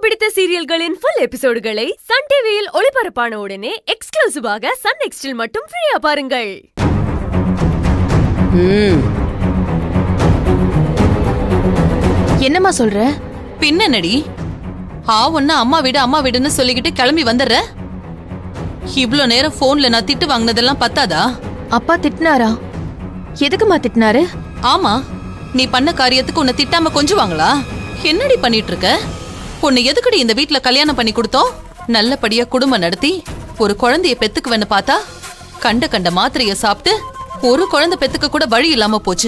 பிடித்த சீரியல்களின் full எபிசோடுகளை Sun டிவியில் ஒளிபரப்பான உடனே எக்ஸ்க்ளூசிவாக சன் நெக்ஸ்டில் மட்டும் ஃப்ரீயா பாருங்கள் ம் என்னம்மா சொல்ற பின்னடி ஆ ஒன்னு அம்மா வீடு அம்மா வீடுன்னு சொல்லிக்கிட்டு கிளம்பி வந்துடுற இவ்ளோ நேரம் போன்ல நான் திட்டு வாங்கினதெல்லாம் பத்தாதா அப்பா திட்டினாரா எதுக்குமா திட்டினாரு ஆமா நீ பண்ண காரியத்துக்கு உன்னை திட்டாம கொஞ்சுவாங்களா என்னடி பண்ணிட்டு இருக்க உன்னை எதுக்குடி இந்த வீட்ல கல்யாணம் பண்ணி கொடுத்தோம் நல்லபடியா குடும்பம் நடத்தி ஒரு குழந்தைய பெத்துக்குவேன்னு பார்த்தா கண்ட கண்ட மாத்திரைய சாப்பிட்டு ஒரு குழந்தை பெத்துக்க கூட வழி இல்லாம போச்சு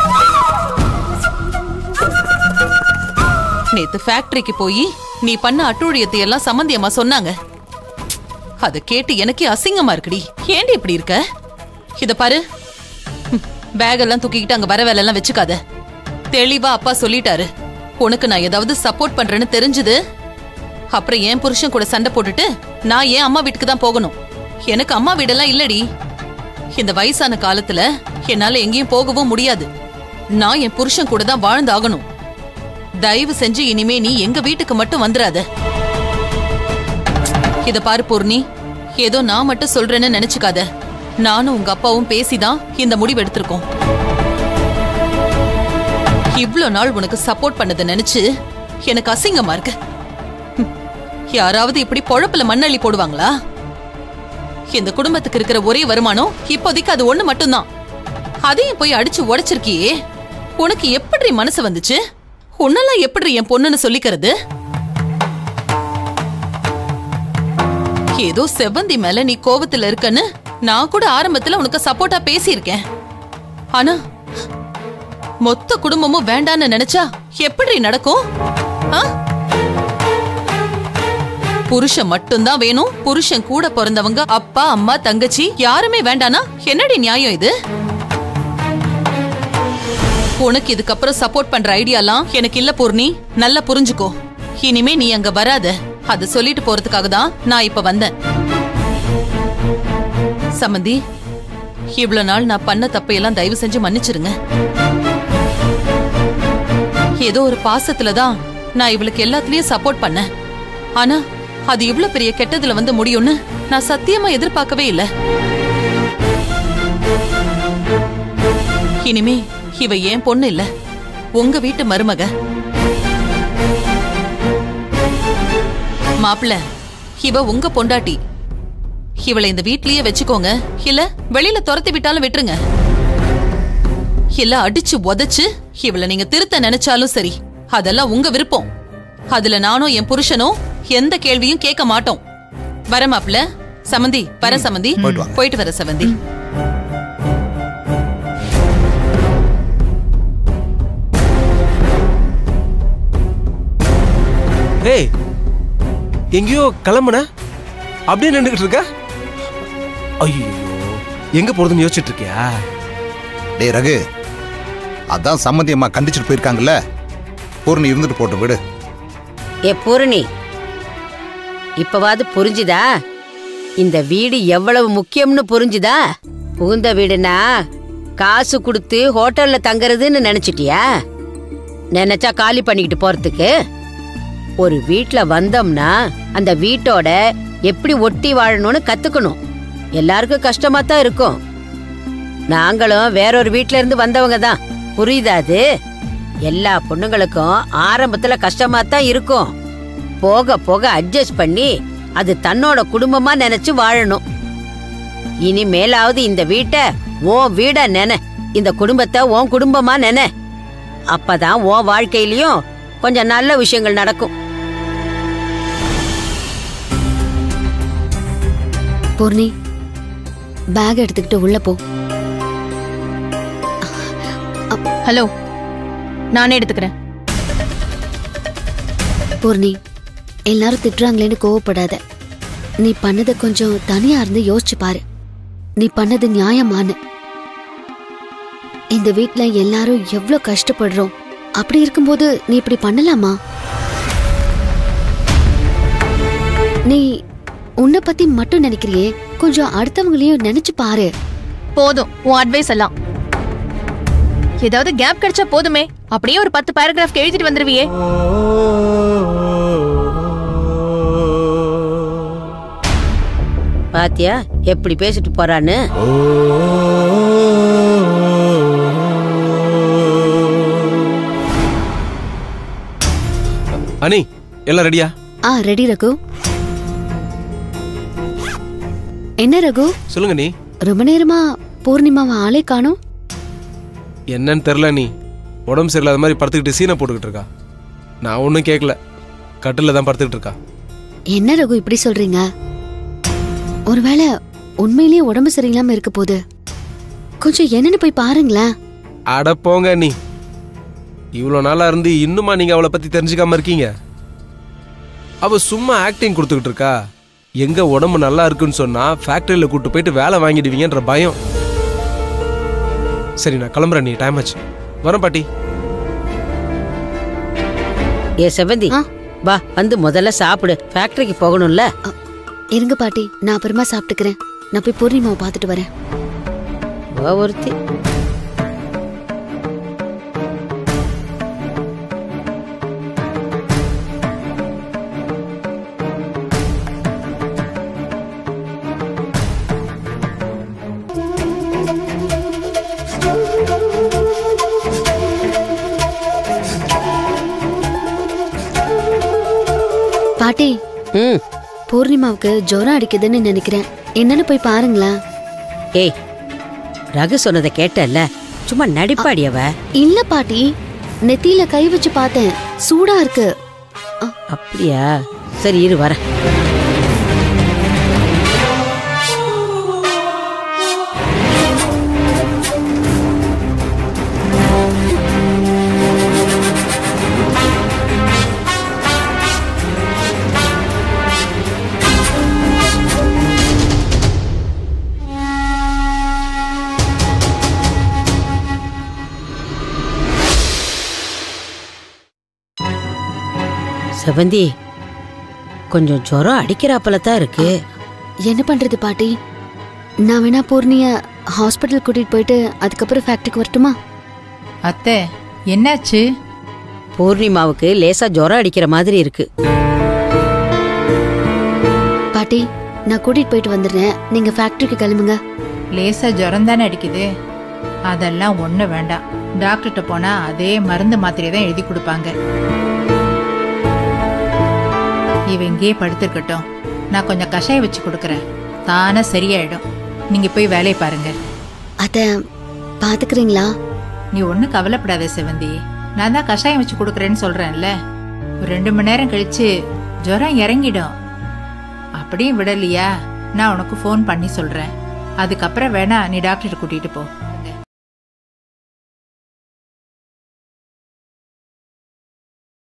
நேத்து ஃபேக்டரிக்கு போய் நீ பண்ண அட்டூழியத்தை எல்லாம் சம்மந்தியம்மா சொன்னாங்க அத கேட்டு எனக்கே அசிங்கமா இருக்குடி ஏண்டி இப்படி இருக்க இத பாரு பேக் எல்லாம் தூக்கிக்கிட்டு அங்க வர வேலை எல்லாம் வச்சுக்காத தெளிவா அப்பா சொல்லிட்டாரு உனக்கு நான் ஏதாவது சப்போர்ட் பண்றேன்னு தெரிஞ்சது அப்புறம் என் புருஷன் கூட சண்டை போட்டுட்டு நான் ஏன் அம்மா வீட்டுக்கு தான் போகணும் எனக்கு அம்மா வீடெல்லாம் இல்லடி இந்த வயசான காலத்துல என்னால எங்கேயும் போகவும் முடியாது நான் என் புருஷன் கூட தான் வாழ்ந்தாகணும் தயவு செஞ்சு இனிமே நீ எங்க வீட்டுக்கு மட்டும் வந்துராத இத பாரு பூர்ணி ஏதோ நான் மட்டும் சொல்றேன்னு நினைச்சுக்காத நானும் உங்க அப்பாவும் பேசிதான் இந்த முடிவு எடுத்திருக்கோம் இவ்ளோ நாள் உனக்கு சப்போர்ட் பண்ணதை நினைச்சு எனக்கு அசிங்கமா இருக்கு ஹம், யாராவது இப்படி பொழப்புல மண்ணள்ளி போடுவாங்களா இந்த குடும்பத்துக்கு இருக்கிற ஒரே வருமானம் இப்போதைக்கு அது ஒண்ணு மட்டும்தான் அதையும் போய் அடிச்சு உடைச்சிருக்கியே உனக்கு எப்படி மனசு வந்துச்சு உன்னெல்லாம் எப்படி என் பொண்ணுன்னு சொல்லிக்கிறது ஏதோ செவ்வந்தி மேல நீ கோவத்துல இருக்கன்னு நான் கூட ஆரம்பத்துல உனக்கு சப்போர்ட்டா பேசியிருக்கேன் ஆனா மொத்த குடும்பமும் வேண்டான்னு நினைச்சா எப்படி நடக்கும் ஆ? புருஷன் மட்டும்தான் வேணும் புருஷன் கூட பிறந்தவங்க அப்பா அம்மா தங்கச்சி யாருமே வேண்டானா என்னடி நியாயம் இது உனக்கு இதுக்கப்புறம் சப்போர்ட் பண்ற ஐடியாலாம் எனக்கு இல்ல பூர்ணி நல்லா புரிஞ்சுக்கோ இனிமே நீ அங்க வராத அத சொல்லிட்டு போறதுக்காக தான் நான் இப்ப வந்தேன் சமந்தி இவ்வளவு நாள் நான் பண்ண தப்பையெல்லாம் தயவு செஞ்சு மன்னிச்சிருங்க ஏதோ ஒரு பாசத்துல தான் நான் இவளுக்கு எல்லாத்துலயும் சப்போர்ட் பண்ணேன் ஆனா அது இவ்ளோ பெரிய கெட்டதுல வந்து முடியும்னு நான் சத்தியமா எதிர்பார்க்கவே இல்ல இனிமே இவ ஏன் பொண்ணு இல்ல உங்க வீட்டு மருமக மாப்பிள இவ உங்க பொண்டாட்டி இவளை இந்த வீட்லயே வச்சுக்கோங்க இல்ல வெளியில துரத்தி விட்டாலும் விட்டுருங்க இல்ல அடிச்சு உதைச்சு இவளை நீங்க திருத்த நினைச்சாலும் சரி அதெல்லாம் உங்க விருப்பம் அதுல நானும் என் புருஷனும் எந்த கேள்வியும் கேட்க மாட்டோம் வர மாப்ள சமந்தி வர சமந்தி போயிட்டு வாங்க. போயிட்டு வர சமந்தி ஏய் எங்கேயோ கிளம்புன அப்படியே நின்றுகிட்டு இருக்க ஐயோ எங்க போறதுன்னு யோசிச்சுட்டு இருக்கியா டேய் ரகு அதான் சம்மந்தி அம்மா கண்டிச்சுட்டு போயிருக்காங்கல்ல பூர்ணி இருந்துட்டு போட்டு விடு ஏ பூரணி இப்பவாது புரிஞ்சுதா இந்த வீடு எவ்வளவு முக்கியம்னு புரிஞ்சுதா புகுந்த வீடுனா காசு கொடுத்து ஹோட்டல்ல தங்குறதுன்னு நினைச்சிட்டியா நினைச்சா காலி பண்ணிக்கிட்டு போறதுக்கு ஒரு வீட்ல வந்தோம்னா அந்த வீட்டோட எப்படி ஒட்டி வாழணும்னு கத்துக்கணும் எல்லாருக்கும் கஷ்டமா தான் இருக்கும் நாங்களும் வேறொரு வீட்ல இருந்து வந்தவங்க தான் புரியுதா அது எல்லா பொண்ணுங்களுக்கும் ஆரம்பத்துல கஷ்டமா தான் இருக்கும் போக போக அட்ஜஸ்ட் பண்ணி அது தன்னோட குடும்பமா நினைச்சு வாழணும் இனிமேலாவது இந்த வீட்டை உன் வீடா நினை இந்த குடும்பத்தை உன் குடும்பமா நினை அப்பதான் உன் வாழ்க்கையிலயும் கொஞ்சம் நல்ல விஷயங்கள் நடக்கும் பூர்ணி பேக் எடுத்துக்கிட்டு உள்ள போ ஹலோ நானே எடுத்துக்கிறேன் பூர்ணி எல்லாரும் திட்டுறாங்களேன்னு கோவப்படாத நீ பண்ணதை கொஞ்சம் தனியா இருந்து யோசிச்சு பாரு நீ பண்ணது நியாயமானு இந்த வீட்ல எல்லாரும் எவ்ளோ கஷ்டப்படுறோம் அப்படி இருக்கும்போது நீ இப்படி பண்ணலாமா நீ உன்னை பத்தி மட்டும் நினைக்கிறியே கொஞ்சம் அடுத்தவங்களையும் நினைச்சு பாரு போதும் உன் அட்வைஸ் எல்லாம் ஏதாவது கேப் கிடைச்சா போதுமே அப்படியே ஒரு பத்து பேராகிராஃப் எழுதிட்டு வந்துருவியே பாத்தியா எப்படி பேசிட்டு போறான்னு அனி எல்லாம் ரெடியா ஆ ரெடி ரகு என்ன ரகு சொல்லுங்க நீ ரொம்ப நேரமா பூர்ணிமாவை ஆளே காணோம் என்னன்னு தெரில நீ உடம்பு சரியில்லாத மாதிரி படுத்துக்கிட்டு சீனை போட்டுக்கிட்டு இருக்கா நான் ஒன்றும் கேட்கல கட்டில் தான் படுத்துக்கிட்டு இருக்கா என்ன ரகு இப்படி சொல்றீங்க ஒருவேளை உண்மையிலேயே உடம்பு சரியில்லாம இருக்க போகுது கொஞ்சம் என்னன்னு போய் பாருங்களேன் அட போங்க நீ இவ்வளோ நாளா இருந்து இன்னுமா நீங்க அவளை பத்தி தெரிஞ்சுக்காம இருக்கீங்க அவ சும்மா ஆக்டிங் கொடுத்துக்கிட்டு இருக்கா எங்க உடம்பு நல்லா இருக்குன்னு சொன்னா ஃபேக்டரியில கூட்டு போயிட்டு வேலை வாங்கிடுவீங்கன்ற பயம் சரி நான் கிளம்புறேன் நீ டைம் ஆச்சு வரேன் பாட்டி ஏ செவந்தி ஆ? வா வந்து முதல்ல சாப்பிடு ஃபேக்டரிக்கு போகணும்ல அ, இருங்க பாட்டி நான் அப்புறமா சாப்பிட்டுக்கிறேன் நான் போய் பூர்ணிமாவை பார்த்துட்டு வரேன் வா ஒருத்தி பாட்டி ம் பூர்ணிமாவுக்கு ஜுரம் அடிக்குதுன்னு நினைக்கிறேன் என்னன்னு போய் பாருங்களேன் ஏய் ரகு சொன்னதை கேட்டல்ல சும்மா நடிப்பாடி அவ இல்ல பாட்டி நெத்தியில கை வச்சு பார்த்தேன் சூடா இருக்கு அப்படியா சரி இரு வரேன் செவந்தி கொஞ்சம் ஜுரம் அடிக்கிறாப்பல தான் இருக்கு என்ன பண்றது பாட்டி நான் வேணா பூர்ணிய ஹாஸ்பிட்டல் கூட்டிட்டு போயிட்டு அதுக்கப்புறம் ஃபேக்டரிக்கு வரட்டுமா அத்தை என்னாச்சு பூர்ணிமாவுக்கு லேசா ஜுரம் அடிக்கிற மாதிரி இருக்கு பாட்டி நான் கூட்டிட்டு போயிட்டு வந்துடுறேன் நீங்க ஃபேக்டரிக்கு கிளம்புங்க லேசா ஜுரம் தானே அடிக்குது அதெல்லாம் ஒண்ணு வேண்டாம் டாக்டர்கிட்ட போனா அதே மருந்து மாத்திரை தான் எழுதி கொடுப்பாங்க இவ இங்கேயே படுத்திருக்கட்டும் நான் கொஞ்சம் கஷாயம் வச்சு கொடுக்கறேன் தானே சரியாயிடும் நீங்க போய் வேலையை பாருங்க அத பாத்துக்கிறீங்களா நீ ஒன்றும் கவலைப்படாத செவந்தி நான் தான் கஷாயம் வச்சு கொடுக்குறேன்னு சொல்றேன்ல ஒரு ரெண்டு மணி நேரம் கழிச்சு ஜுரம் இறங்கிடும் அப்படியும் விடலையா நான் உனக்கு ஃபோன் பண்ணி சொல்றேன் அதுக்கப்புறம் வேணா நீ டாக்டர் கூட்டிட்டு போ